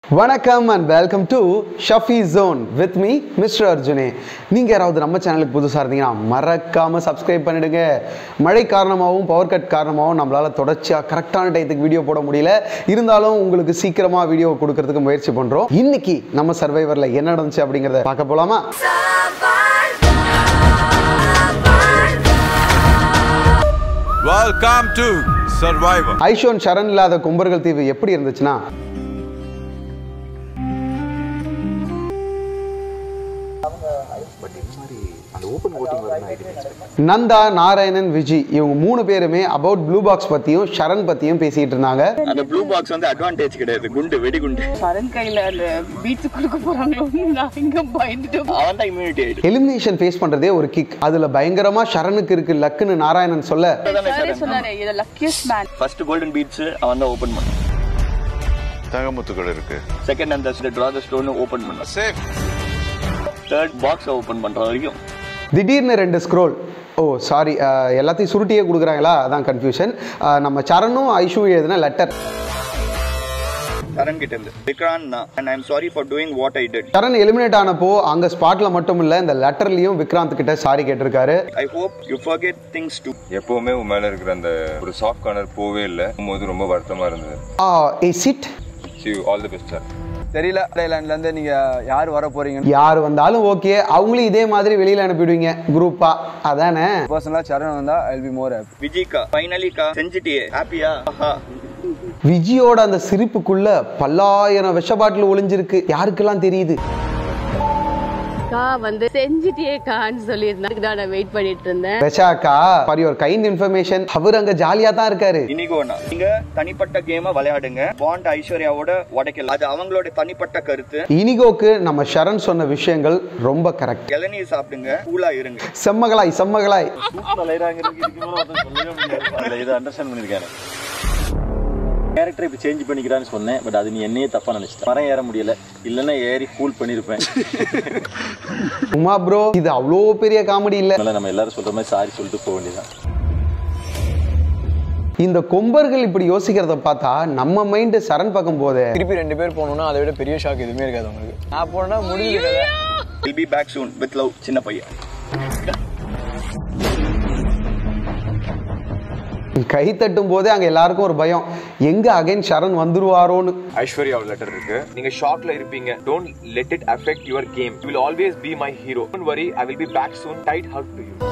வணக்கம் and welcome to ஷஃபி zone with me mister அர்ஜுனே நீங்கள் யாராவது நம்ம சேனலுக்கு புதுசாக இருந்தீங்கன்னா மறக்காமல் சப்ஸ்கிரைப் பண்ணிடுங்க மழை காரணமாகவும் பவர் கட் காரணமாகவும் நம்மளால் தொடர்ச்சியாக கரெக்டான டயத்துக்கு வீடியோ போட முடியல இருந்தாலும் உங்களுக்கு சீக்கிரமாக வீடியோ கொடுக்கறதுக்கு முயற்சி பண்ணுறோம் இன்னைக்கு நம்ம சர்வைவரில் என்ன நடந்துச்சு அப்படிங்கிறத பார்க்க போகலாமா Welcome to Survivor. ஐஷோன் சரண் இல்லாத கும்பர்கள் தீவு எப்படி இருந்துச்சுன்னா நந்தா நாராயணன் விஜி இவங்க மூணு பேருமே அபவுட் ப்ளூ பாக்ஸ் பத்தியும் சரண் பத்தியும் பேசிட்டு இருந்தாங்க அந்த ப்ளூ பாக்ஸ் வந்து அட்வான்டேஜ் கிடையாது குண்டு வெடிகுண்டு சரண் கையில அந்த பீட்ஸ் கொடுக்க போறாங்களோ நான் இங்க பயந்துட்டு அவன் தான் இம்யூனிட்டி ஆயிடு எலிமினேஷன் ஃபேஸ் பண்றதே ஒரு கிக் அதுல பயங்கரமா சரணுக்கு இருக்கு லக்குன்னு நாராயணன் சொல்ல சாரே சொன்னாரு இது luckiest man first golden beads அவன் தான் ஓபன் பண்ணான் தங்கமுத்துக்கள் இருக்கு செகண்ட் அந்த ட்ரா த ஸ்டோன் ஓபன் பண்ணான் சேஃப் தேர்ட் பாக்ஸ் ஓபன் பண்ற வரைக்கும் திடீர்னு ரெண்டு ஸ்க்ரோல் ஓ சாரி எல்லாத்தையும் சுருட்டியே கொடுக்குறாங்களா அதான் கன்ஃபியூஷன் நம்ம சரணும் ஐஷு எழுதின லெட்டர் சரண் கிட்ட இருந்து விக்ரான் தான் and I am sorry for doing what I did Saran eliminate ஆனப்போ அங்க ஸ்பாட்ல மட்டும் இல்ல இந்த லெட்டர்லயும் விக்ராந்த் கிட்ட சாரி கேட்டிருக்காரு I hope you forget things too எப்பவுமே உன் மேல இருக்கிற அந்த ஒரு சாஃப்ட் கார்னர் போவே இல்லை போது ரொம்ப வருத்தமா இருந்தது ஆ ஏ சிட் சி ஆல் தி பெஸ்ட் சார் தெரியல ஐலாண்ட்ல இருந்து நீங்க யார் வர போறீங்கன்னு யார் வந்தாலும் ஓகே அவங்களும் இதே மாதிரி வெளியில அனுப்பிடுவீங்க குரூப்பா அதானே பர்சனலா சரண் வந்தா ஐ பி மோர் ஹாப்பி விஜிகா ஃபைனலி கா செஞ்சிட்டியே ஹாப்பியா ஆஹா விஜயோட அந்த சிரிப்புக்குள்ள பல்லாயிரம் விஷ பாட்டில் ஒளிஞ்சிருக்கு யாருக்கெல்லாம் தெரியுது கா வந்து செஞ்சிட்டியே கான்னு சொல்லியிருந்தாங்க தான் நான் வெயிட் பண்ணிட்டு இருந்தேன் Vishakha for your kind information அவர் அங்க ஜாலியா தான் இருக்காரு இனிகோனா நீங்க தனிப்பட்ட கேமை விளையாடுங்க பாண்ட் ஐஸ்வர்யாவோட உடைக்கல அது அவங்களோட தனிப்பட்ட கருத்து இனிகோக்கு நம்ம ஷரண் சொன்ன விஷயங்கள் ரொம்ப கரெக்ட் இளநீர் சாப்பிடுங்க கூலா இருங்க செம்மகளாய் செம்மகளாய் அதில் இதை அண்டர்ஸ்டாண்ட் பண்ணியிருக்காரு கேரக்டர் இப்போ சேஞ்ச் பண்ணிக்கிறான்னு சொன்னேன் பட் அது நீ என்னையே தப்பா நினைச்சிட்ட மரம் ஏற முடியல இல்லைன்னா ஏறி கூல் பண்ணியிருப்பேன் உமா ப்ரோ இது அவ்வளோ பெரிய காமெடி இல்ல அதனால நம்ம எல்லாரும் சொல்ற மாதிரி சாரி சொல்லிட்டு போக வேண்டியதான் இந்த கொம்பர்கள் இப்படி யோசிக்கிறத பார்த்தா நம்ம மைண்ட் சரண் பக்கம் போதே திருப்பி ரெண்டு பேர் போகணும்னா அதை விட பெரிய ஷாக் எதுவுமே இருக்காது உங்களுக்கு நான் போனா முடிஞ்சு கதை will be back soon with love சின்ன பையன் கை தட்டும் போதே அங்க எல்லாருக்கும் ஒரு பயம் எங்க அகைன் சரண் வந்துருவாரோன்னு ஐஸ்வர்யா லெட்டர் இருக்கு நீங்க ஷாக்ல இருப்பீங்க don't let it affect your game will always be my hero don't worry I will be back soon tight hug to you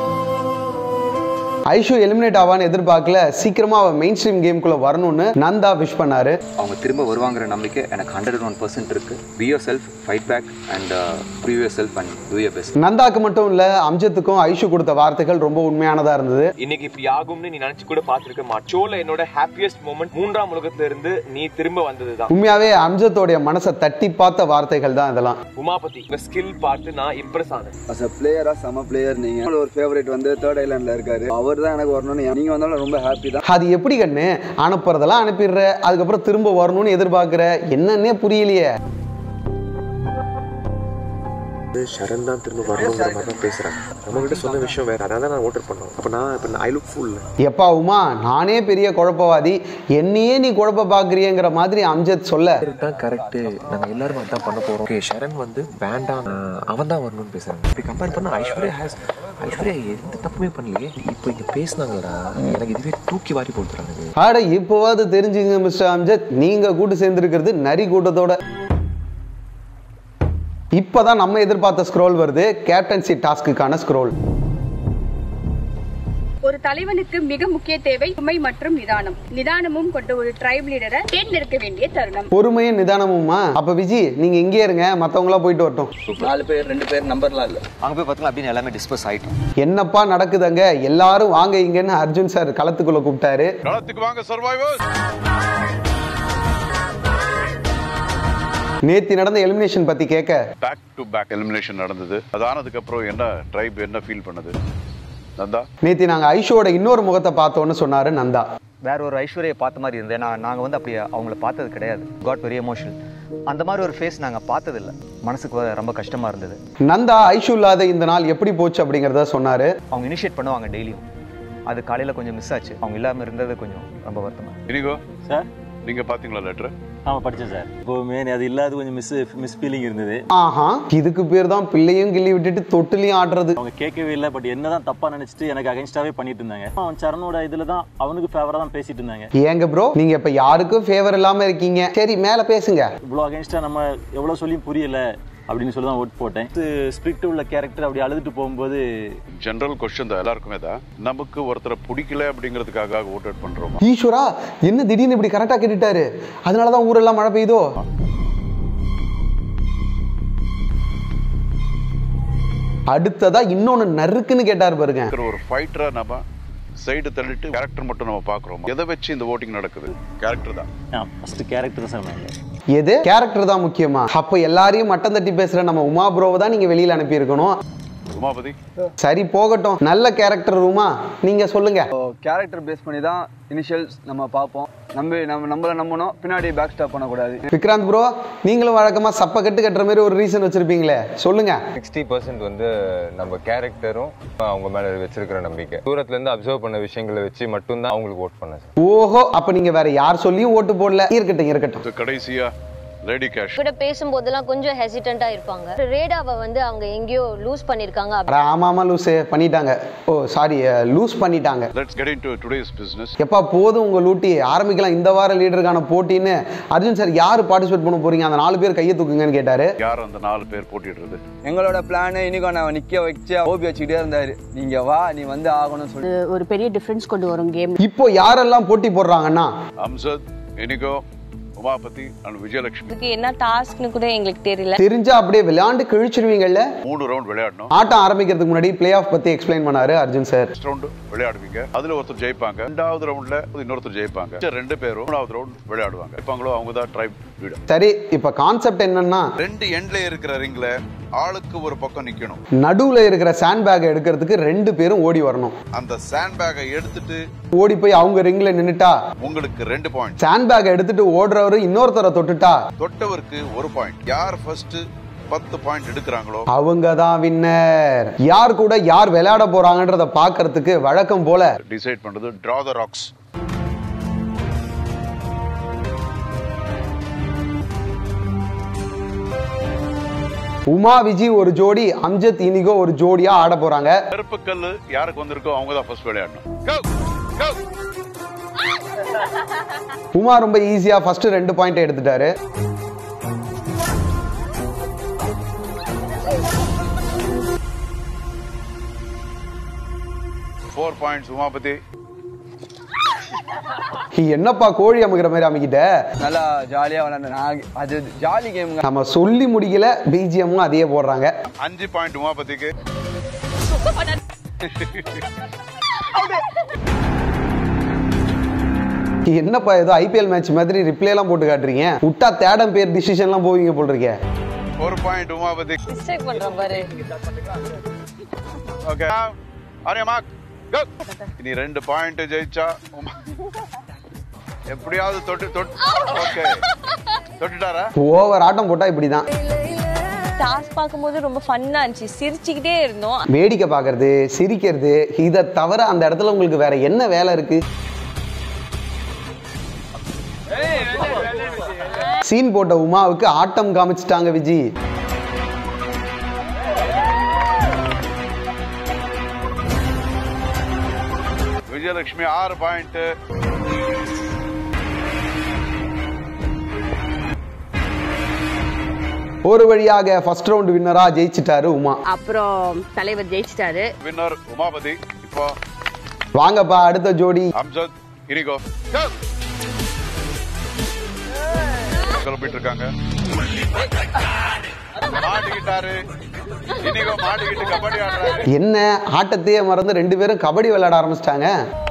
Aishu eliminate ஆவான்னு எதிர்பார்க்கல சீக்கிரமா அவ மெயின் ஸ்ட்ரீம் கேம்குள்ள வரணும்னு நந்தா விஷ் பண்ணாரு அவங்க திரும்ப வருவாங்கிற நம்பிக்கை எனக்கு ஹண்ட்ரட் ஒன் பர்சன்ட் இருக்கு be yourself fight back and prove yourself and do your best நந்தாக்கு மட்டும் இல்ல அம்ஜத்துக்கும் ஐஷு கொடுத்த வார்த்தைகள் ரொம்ப உண்மையானதா இருந்தது இன்னைக்கு இப்படி ஆகும்னு நீ நினைச்சு கூட பாத்துருக்க மாட்டேன் ஷோல என்னோட ஹாப்பியஸ்ட் மூமெண்ட் மூன்றாம் உலகத்துல இருந்து நீ திரும்ப வந்ததுதான் உண்மையாவே அம்ஜத்தோடைய மனசை தட்டி பார்த்த வார்த்தைகள் தான் இதெல்லாம் உமாபதி உங்க ஸ்கில் பார்த்து நான் இம்ப்ரெஸ் ஆனேன் அஸ் அ பிளேயரா சம பிளேயர் நீங்க உங்களோட ஒரு ஃபேவரட் வந்து தேர்ட் ஐலாண்ட்ல இருக்காரு அவர் தான் எனக்கு வரணும்னு நீங்க வந்தாலும் ரொம்ப ஹாப்பி தான் அது எப்படி கண்ணு அனுப்புறதெல்லாம் அனுப்பிடுற அதுக்கப்புறம் திரும்ப வரணும்னு எதிர்பார்க்கிற என்னன்னே புரியலையே ஷரண் தான் திரும்ப வரணுங்கிற மாதிரி தான் பேசுறாங்க நம்ம கிட்ட சொன்ன விஷயம் வேற அதான் நான் ஓட்டர் பண்ணோம் அப்ப நான் இப்ப ஐ லுக் ஃபுல் எப்பா உமா நானே பெரிய குழப்பவாதி என்னையே நீ குழப்ப பாக்குறியங்கிற மாதிரி அம்ஜத் சொல்ல தான் கரெக்ட் நம்ம எல்லாரும் அதான் பண்ண போறோம் ஓகே ஷரண் வந்து வேண்டாம் அவன் தான் வரணும்னு பேசுறாங்க இப்படி கம்பேர் பண்ணா ஐஸ்வர்யா ஹேஸ் ஐஸ்வர்யா எந்த தப்புமே பண்ணலையே இப்போ இங்க பேசினாங்கடா எனக்கு இதுவே தூக்கி வாரி போட்டுறாங்க ஆட இப்போவாது தெரிஞ்சுங்க மிஸ்டர் அம்ஜத் நீங்க கூட்டு சேர்ந்திருக்கிறது நரி கூட்டத்தோட இப்பதான் நம்ம எதிர்பார்த்த ஸ்க்ரோல் வருது கேப்டன்சி டாஸ்க்குக்கான ஸ்க்ரோல் ஒரு தலைவனுக்கு மிக முக்கிய தேவை உண்மை மற்றும் நிதானம் நிதானமும் கொண்ட ஒரு ட்ரைப் லீடரை தேர்ந்தெடுக்க வேண்டிய தருணம் பொறுமையும் நிதானமுமா அப்ப விஜி நீங்க இங்கே இருங்க மத்தவங்களா போயிட்டு வரட்டும் நாலு பேர் ரெண்டு பேர் நம்பர்லாம் இல்லை அங்கே போய் பார்த்தீங்கன்னா அப்படின்னு எல்லாமே டிஸ்பஸ் ஆயிட்டோம் என்னப்பா நடக்குதுங்க எல்லாரும் வாங்க இங்கன்னு அர்ஜுன் சார் களத்துக்குள்ள கூப்பிட்டாரு களத்துக்கு வாங்க சர்வைவர்ஸ் நேத்தி நடந்த எலிமினேஷன் பத்தி கேட்க பேக் டு பேக் எலிமினேஷன் நடந்தது அது ஆனதுக்கு அப்புறம் என்ன ட்ரைப் என்ன ஃபீல் பண்ணுது நந்தா நேத்தி நாங்க ஐஷோட இன்னொரு முகத்தை பார்த்தோன்னு சொன்னாரு நந்தா வேற ஒரு ஐஸ்வர்யை பார்த்த மாதிரி இருந்தேன் நான் நாங்கள் வந்து அப்படி அவங்கள பார்த்தது கிடையாது காட் வெரி எமோஷனல் அந்த மாதிரி ஒரு ஃபேஸ் நாங்கள் பார்த்ததில்ல மனசுக்கு ரொம்ப கஷ்டமா இருந்தது நந்தா ஐஷு இல்லாத இந்த நாள் எப்படி போச்சு அப்படிங்கறத சொன்னாரு அவங்க இனிஷியேட் பண்ணுவாங்க டெய்லியும் அது காலையில் கொஞ்சம் மிஸ் ஆச்சு அவங்க இல்லாமல் இருந்தது கொஞ்சம் ரொம்ப வருத்தமாக இனிகோ சார் நீங்க பாத்தீங்களா லெட்டர் ஆமாம் படித்தேன் சார் இப்போவுமே அது இல்லாத கொஞ்சம் மிஸ் மிஸ் ஃபீலிங் இருந்தது ஆஹா இதுக்கு பேர் தான் பிள்ளையும் கிள்ளி விட்டுட்டு தொட்டிலையும் ஆடுறது அவங்க கேட்கவே இல்லை பட் என்னதான் தப்பா நினைச்சிட்டு எனக்கு அகைன்ஸ்டாவே பண்ணிட்டு இருந்தாங்க அவன் சரணோட இதுல தான் அவனுக்கு ஃபேவரா தான் பேசிட்டு இருந்தாங்க ஏங்க ப்ரோ நீங்க இப்ப யாருக்கும் ஃபேவர் இல்லாம இருக்கீங்க சரி மேல பேசுங்க இவ்வளோ அகைன்ஸ்டா நம்ம எவ்வளோ சொல்லியும் புரியல அப்படின்னு சொல்லி தான் ஓட் போட்டேன் ஸ்பிரிக்ட் உள்ள கேரக்டர் அப்படி அழுதுட்டு போகும்போது ஜென்ரல் கொஸ்டின் தான் எல்லாருக்குமே தான் நமக்கு ஒருத்தரை பிடிக்கல அப்படிங்கிறதுக்காக ஓட் அவுட் பண்றோமா ஈஸ்வரா என்ன திடீர்னு இப்படி கரெக்டா கேட்டுட்டாரு அதனாலதான் ஊரெல்லாம் மழை பெய்யுதோ அடுத்ததா இன்னொன்னு நறுக்குன்னு கேட்டாரு பாருங்க இருக்கிற ஒரு ஃபைட்டரா நம்ம சைடு தள்ளிட்டு கேரக்டர் மட்டும் நம்ம பாக்குறோம் எதை வச்சு இந்த ஓட்டிங் நடக்குது கேரக்டர் தான் ஃபர்ஸ்ட் கேரக்டர் சொன்னாங்க எது கேரக்டர் தான் முக்கியமா அப்ப எல்லாரையும் மட்டம் தட்டி பேசுற நம்ம உமா ப்ரோவை தான் நீங்க வெளியில அனுப்பி இருக்கணும் உமாபதி சரி போகட்டும் நல்ல கேரக்டர் உமா நீங்க சொல்லுங்க கேரக்டர் பேஸ் பண்ணி தான் இனிஷியல்ஸ் நம்ம பார்ப்போம் நம்பி நம்ம நம்மள நம்பணும் பின்னாடி பேக் ஸ்டாப் பண்ணக்கூடாது விக்ராந்த் ப்ரோ நீங்களும் வழக்கமா சப்ப கட்டு கட்டுற மாதிரி ஒரு ரீசன் வச்சிருப்பீங்களே சொல்லுங்க சிக்ஸ்டி பர்சன்ட் வந்து நம்ம கேரக்டரும் அவங்க மேல வச்சிருக்கிற நம்பிக்கை தூரத்துல இருந்து அப்சர்வ் பண்ண விஷயங்களை வச்சு மட்டும்தான் அவங்களுக்கு ஓட் பண்ணேன் சார் ஓஹோ அப்ப நீங்க வேற யார் சொல்லியும் ஓட்டு போடல இருக்கட்டும் இருக்கட்டும் கடைசியா லேடி கேஷ் கூட பேசும்போதெல்லாம் கொஞ்சம் ஹெசிடண்டா இருப்பாங்க ரேடாவை வந்து அவங்க எங்கேயோ லூஸ் பண்ணிருக்காங்க அட, ஆமா ஆமா லூஸ் பண்ணிட்டாங்க ஓ சாரி லூஸ் பண்ணிட்டாங்க let's get into today's business எப்பா போதும் உங்க லூட்டி ஆரம்பிக்கலாம் இந்த வார லீடருக்கான போட்டின்னு அர்ஜுன் சார் யாரு பார்ட்டிசிபேட் பண்ண போறீங்க அந்த நாலு பேர் கையை தூக்குங்கன்னு கேட்டாரு யார் அந்த நாலு பேர் போட்டிடுறது எங்களோட பிளான் இன்னைக்கும் நான் நிக்க வச்சு ஓபி வச்சுக்கிட்டே இருந்தாரு நீங்க வா நீ வந்து ஆகணும்னு சொல்லி ஒரு பெரிய டிஃபரன்ஸ் கொண்டு வரும் கேம் இப்போ யாரெல்லாம் போட்டி போடுறாங்கன்னா அம்சத் இனிகோ உமாபதி அண்ட் விஜயலட்சுமி இதுக்கு என்ன டாஸ்க்னு கூட எங்களுக்கு தெரியல தெரிஞ்சா அப்படியே விளையாண்டு கிழிச்சிருவீங்கல்ல மூணு ரவுண்ட் விளையாடணும் ஆட்டம் ஆரம்பிக்கிறதுக்கு முன்னாடி பிளே ஆஃப் பத்தி எக்ஸ்பிளைன் பண்ணாரு அர்ஜுன் சார் ஃபர்ஸ்ட் ரவுண்ட் விளையாடுவீங்க அதுல ஒருத்தர் ஜெயிப்பாங்க ரெண்டாவது ரவுண்ட்ல இன்னொருத்தர் ஜெயிப்பாங்க மிச்ச ரெண்டு பேரும் மூணாவது ரவுண்ட் விளையாடுவாங்க ஜெயிப்பாங்களோ அவங்க தான் ட்ரைப் லீடர் சரி இப்ப கான்செப்ட் என்னன்னா ரெண்டு எண்ட்ல இருக்கிற ரிங்ல ஆளுக்கு ஒரு பக்கம் நிக்கணும் நடுவுல இருக்கிற சாண்ட் பேக் எடுக்கிறதுக்கு ரெண்டு பேரும் ஓடி வரணும் அந்த சாண்ட் பேக்கை எடுத்துட்டு ஓடி போய் அவங்க ரிங்ல நின்னுட்டா உங்களுக்கு ரெண்டு பாயிண்ட் சாண்ட் பேக் எடுத்துட்டு ஓடுறவரு இன்னொருத்தரை தொட்டுட்டா தொட்டவருக்கு ஒரு பாயிண்ட் யார் ஃபர்ஸ்ட் பத்து பாயிண்ட் எடுக்கிறாங்களோ அவங்க தான் வின்னர் யார் கூட யார் விளையாட போறாங்கன்றத பாக்குறதுக்கு வழக்கம் போல டிசைட் பண்றது draw the rocks Uma Viji ஒரு ஜோடி அம்ஜத் இனிகோ ஒரு ஜோடியா ஆட போறாங்க கருப்பு கல்லு யாருக்கு வந்திருக்கோ அவங்க தான் ஃபர்ஸ்ட் விளையாடணும் Go! Go! உமா ரொம்ப ஈஸியா ஃபர்ஸ்ட் ரெண்டு பாயிண்ட் எடுத்துட்டாரு ஃபோர் பாயிண்ட்ஸ் உமாபதி என்னப்பா கோழி அமைக்கிற மாதிரி அமைக்கிட்ட நல்லா ஜாலியா விளையாண்டு நான் அது ஜாலி கேமுங்க நம்ம சொல்லி முடிக்கல பிஜிஎம்மும் அதையே போடுறாங்க அஞ்சு பாயிண்ட் உமாபதிக்கு என்னப்பா ஏதோ ஐபிஎல் மேட்ச் மாதிரி ரிப்ளே எல்லாம் போட்டு காட்டுறீங்க விட்டா தேடம் பேர் டிசிஷன் எல்லாம் போவீங்க போல் இருக்கே ஒரு பாயிண்ட் உமாபதி மிஸ்டேக் பண்றேன் பாரு ஓகே ஆரியமா Go! இனி ரெண்டு பாயிண்ட் ஜெயிச்சா உமா எப்படியாவது தொட்டு தொட்டு ஓகே தொட்டுட்டாரா ஓவர் ஆட்டம் போட்டா இப்படிதான் டாஸ்க் பார்க்கும்போது ரொம்ப ஃபன்னா இருந்துச்சு சிரிச்சுக்கிட்டே இருந்தோம் வேடிக்கை பார்க்கறது சிரிக்கிறது இதை தவிர அந்த இடத்துல உங்களுக்கு வேற என்ன வேலை இருக்கு சீன் போட்ட உமாவுக்கு ஆட்டம் காமிச்சிட்டாங்க விஜி விஜயலட்சுமி ஆறு பாயிண்ட் ஒரு வழியாக ஃபர்ஸ்ட் ரவுண்ட் வின்னரா ஜெயிச்சிட்டாரு உமா அப்புறம் தலைவர் ஜெயிச்சிட்டாரு வின்னர் உமாபதி இப்போ வாங்கப்பா அடுத்த ஜோடி அம்சத் இனிகோ Go! கிளப்பிட்டு இருக்காங்க மாட்டிக்கிட்டாரு இனிகோ மாட்டிக்கிட்டு கபடி ஆடுறாரு என்ன ஆட்டத்தையே மறந்து ரெண்டு பேரும் கபடி விளையாட ஆரம்பிச்சிட்டாங்க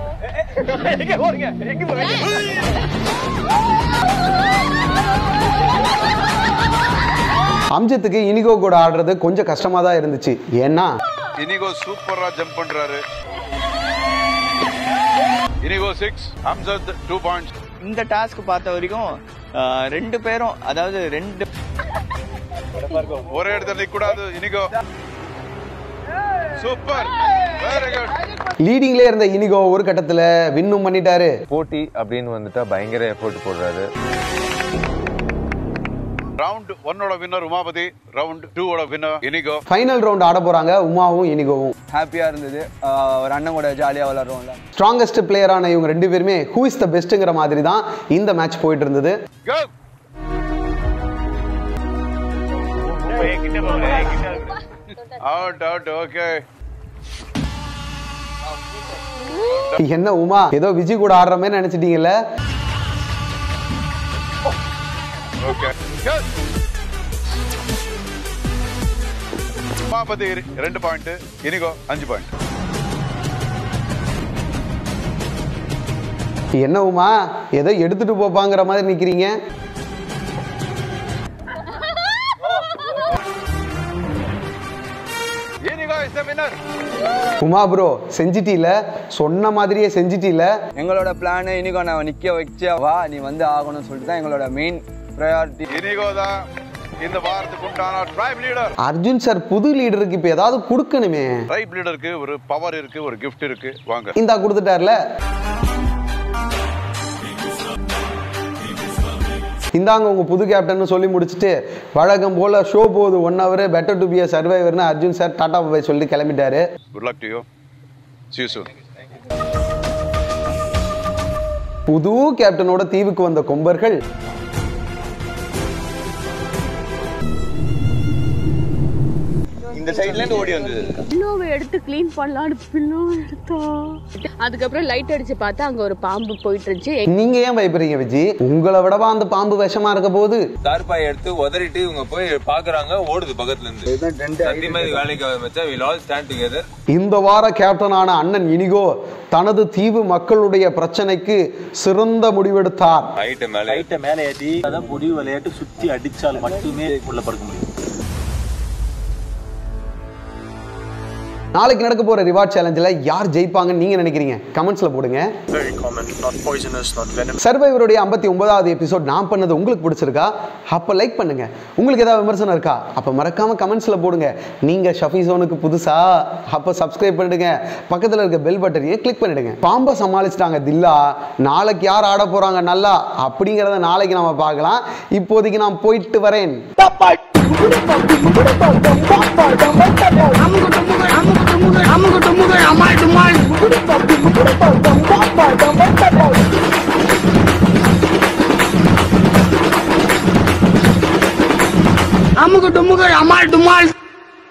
அம்ஜத்துக்கு இனிகோ கூட ஆடுறது கொஞ்சம் கஷ்டமா தான் இருந்துச்சு ஏன்னா இனிகோ சூப்பரா ஜம்ப் பண்றாரு Inigo six Amjad two points இந்த டாஸ்க் பார்த்த வரைக்கும் ஆஹ், ரெண்டு பேரும் அதாவது ரெண்டு ஒரே இடத்துல நிக்க கூடாது இனிகோ சூப்பர் வெரி குட் லீடிங்ல இருந்த இனிகோ ஒரு கட்டத்துல வின்னும் பண்ணிட்டாரு போட்டி அப்படின்னு வந்துட்டா பயங்கர எஃபோர்ட் போடுறாரு ரவுண்ட் ஒன்னோட வின்னர் உமாபதி ரவுண்ட் டூவோட வின்னர் இனிகோ ஃபைனல் ரவுண்ட் ஆட போறாங்க உமாவும் இனிகோவும் ஹாப்பியா இருந்தது ஆஹ் ஒரு அண்ணன் கூட ஜாலியா விளாடுறோம்ல ஸ்ட்ராங்கஸ்ட் பிளேயரான இவங்க ரெண்டு பேருமே ஹூ இஸ் த பெஸ்ட்டுங்கிற மாதிரி தான் இந்த மேட்ச் போயிட்டு இருந்தது Go! Out, out, okay. என்ன உமா ஏதோ விஜய் கூட ஆடுற மாதிரி நினைச்சிட்டீங்கல்ல Okay. Go! உமாபதி ரெண்டு பாயிண்ட் இனிகோ அஞ்சு பாயிண்ட் என்ன உமா ஏதோ எடுத்துட்டு போப்பாங்கிற மாதிரி நிக்கிறீங்க Inigo is the winner Uma bro செஞ்சிட்டீல சொன்ன மாதிரியே செஞ்சிட்டீல எங்களோட பிளான் இன்னைக்கு நான் நிக்க வச்சா வா நீ வந்து ஆகணும்னு சொல்லிட்டு தான் எங்களோட மெயின் ப்ரையாரிட்டி இனிகோ தான் இந்த வாரத்துக்கு உண்டான ட்ரைப் லீடர் அர்ஜுன் சார் புது லீடருக்கு இப்போ ஏதாவது கொடுக்கணுமே ட்ரைப் லீடருக்கு ஒரு பவர் இருக்கு ஒரு கிஃப்ட் இருக்கு வாங்க இந்தா கொடுத்துட்டார்ல இந்தாங்க உங்க புது கேப்டன் சொல்லி முடிச்சுட்டு வழக்கம் போல ஷோ போகுது one hour better to be a சர்வைவர்னு அர்ஜுன் சார் டாடா பாய் சொல்லிட்டு கிளம்பிட்டாரு good luck to you see you soon புது கேப்டனோட தீவுக்கு வந்த கொம்பர்கள் இந்த சைடுல இருந்து ஓடி வந்தது பில்லோவை எடுத்து க்ளீன் பண்ணலான்னு பில்லோ எடுத்தா அதுக்கப்புறம் லைட் அடிச்சு பார்த்தா அங்க ஒரு பாம்பு போயிட்டு இருந்துச்சு நீங்க ஏன் பயப்படுறீங்க விஜி உங்களை விடவா அந்த பாம்பு விஷமா இருக்க போகுது தார்பாய் எடுத்து உதறிட்டு இவங்க போய் பாக்குறாங்க ஓடுது பக்கத்துல இருந்து சத்தியமா இது வேலைக்கு வச்சா வில் ஆல் ஸ்டாண்ட் டுகெதர் இந்த வார கேப்டனான அண்ணன் இனிகோ தனது தீவு மக்களுடைய பிரச்சனைக்கு சிறந்த முடிவெடுத்தார் ஹைட்டு மேல லைட்டை மேலே ஏற்றி அதான் பொடி விளையாட்டு சுத்தி அடிச்சால் மட்டுமே உள்ள படுக்க முடியும் நாளைக்கு நடக்க போற ரிவார்ட் சேலஞ்சில் யார் ஜெயிப்பாங்கன்னு நீங்க நினைக்கிறீங்க கமெண்ட்ஸ்ல போடுங்க Very common, not poisonous, not venomous. சர்வைவருடைய ஐம்பத்தி ஒன்பதாவது எபிசோட் நான் பண்ணது உங்களுக்கு பிடிச்சிருக்கா அப்போ லைக் பண்ணுங்க உங்களுக்கு ஏதாவது விமர்சனம் இருக்கா அப்போ மறக்காம கமெண்ட்ஸ்ல போடுங்க நீங்க ஷஃபி ஜோனுக்கு புதுசா அப்போ சப்ஸ்கிரைப் பண்ணிடுங்க பக்கத்தில் இருக்க பெல் பட்டனையே கிளிக் பண்ணிடுங்க பாம்பை சமாளிச்சிட்டாங்க தில்லா நாளைக்கு யார் ஆட போறாங்க நல்லா அப்படிங்கிறத நாளைக்கு நாம பார்க்கலாம் இப்போதைக்கு நான் போயிட்டு வரேன் அமுகு டுமுகு அமால் டுமால்